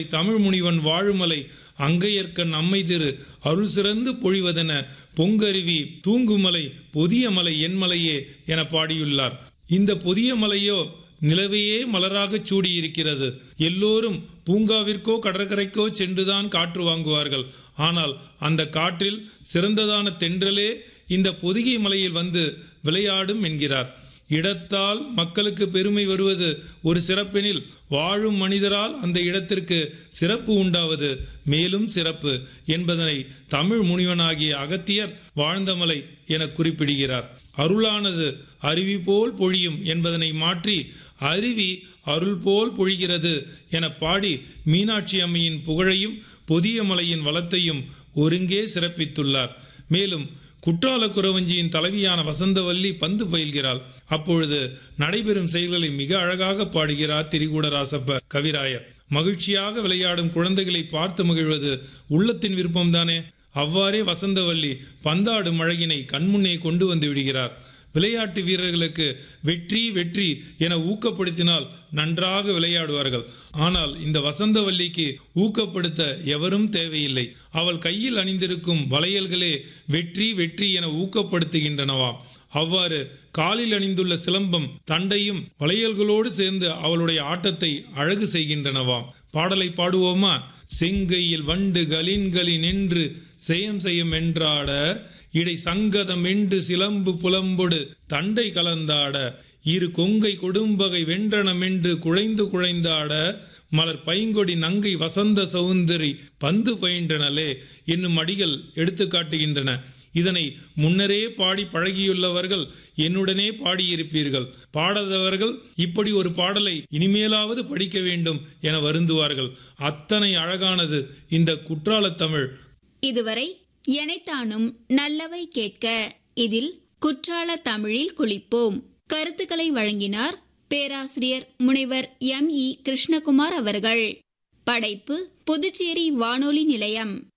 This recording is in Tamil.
தமிழ் முனிவன் வாழுமலை அங்கையர்க்கண் அம்மை திரு அருள் சிறந்து பொழிவதென பொங்கருவி தூங்குமலை பொதிய மலை என்மலையே என பாடியுள்ளார் இந்த பொதிய மலையோ நிலவையே மலராகச் சூடியிருக்கிறது எல்லோரும் பூங்காவிற்கோ கடற்கரைக்கோ சென்றுதான் காற்று வாங்குவார்கள் ஆனால் அந்த காற்றில் சிறந்ததான தென்றலே இந்த பொதிகை மலையில் வந்து விளையாடும் என்கிறார் இடத்தால் மக்களுக்கு பெருமை வருவது ஒரு சிறப்பெனில் வாழும் மனிதரால் அந்த இடத்திற்கு சிறப்பு உண்டாவது மேலும் சிறப்பு என்பதனை தமிழ் முனிவனாகிய அகத்தியர் வாழ்ந்தமலை என குறிப்பிடுகிறார் அருளானது அருவி போல் பொழியும் என்பதனை மாற்றி அருவி அருள் போல் பொழிகிறது என பாடி மீனாட்சி அம்மையின் புகழையும் பொதிய மலையின் வளத்தையும் ஒருங்கே சிறப்பித்துள்ளார் மேலும் குற்றால குறவஞ்சியின் தலைவியான வசந்தவல்லி பந்து பயில்கிறாள் அப்பொழுது நடைபெறும் செயல்களை மிக அழகாக பாடுகிறார் திரிகூடராசப்பர் கவிராயர் மகிழ்ச்சியாக விளையாடும் குழந்தைகளை பார்த்து மகிழ்வது உள்ளத்தின் விருப்பம்தானே அவ்வாறே வசந்தவல்லி பந்தாடும் அழகினை கண்முன்னே கொண்டு வந்து விடுகிறார் விளையாட்டு வீரர்களுக்கு வெற்றி வெற்றி என ஊக்கப்படுத்தினால் நன்றாக விளையாடுவார்கள் ஆனால் இந்த வசந்தவல்லிக்கு ஊக்கப்படுத்த எவரும் தேவையில்லை அவள் கையில் அணிந்திருக்கும் வளையல்களே வெற்றி வெற்றி என ஊக்கப்படுத்துகின்றனவாம் அவ்வாறு காலில் அணிந்துள்ள சிலம்பம் தண்டையும் வளையல்களோடு சேர்ந்து அவளுடைய ஆட்டத்தை அழகு செய்கின்றனவாம் பாடலை பாடுவோமா செங்கையில் வண்டு கலின்களின் என்று செயம் செய்யும் என்றாட இடை சங்கதம் என்று சிலம்பு புலம்பொடு தண்டை கலந்தாட இரு கொங்கை கொடும்பகை வென்றனம் என்று குழைந்து குழைந்தாட மலர் பைங்கொடி நங்கை வசந்த சௌந்தரி பந்து பயின்றனலே என்னும் அடிகள் எடுத்து காட்டுகின்றன இதனை முன்னரே பாடி பழகியுள்ளவர்கள் என்னுடனே பாடியிருப்பீர்கள் பாடாதவர்கள் இப்படி ஒரு பாடலை இனிமேலாவது படிக்க வேண்டும் என வருந்துவார்கள் அத்தனை அழகானது இந்த குற்றாலத் தமிழ் இதுவரை எனைத்தானும் நல்லவை கேட்க இதில் குற்றால தமிழில் குளிப்போம் கருத்துக்களை வழங்கினார் பேராசிரியர் முனைவர் எம் இ கிருஷ்ணகுமார் அவர்கள் படைப்பு புதுச்சேரி வானொலி நிலையம்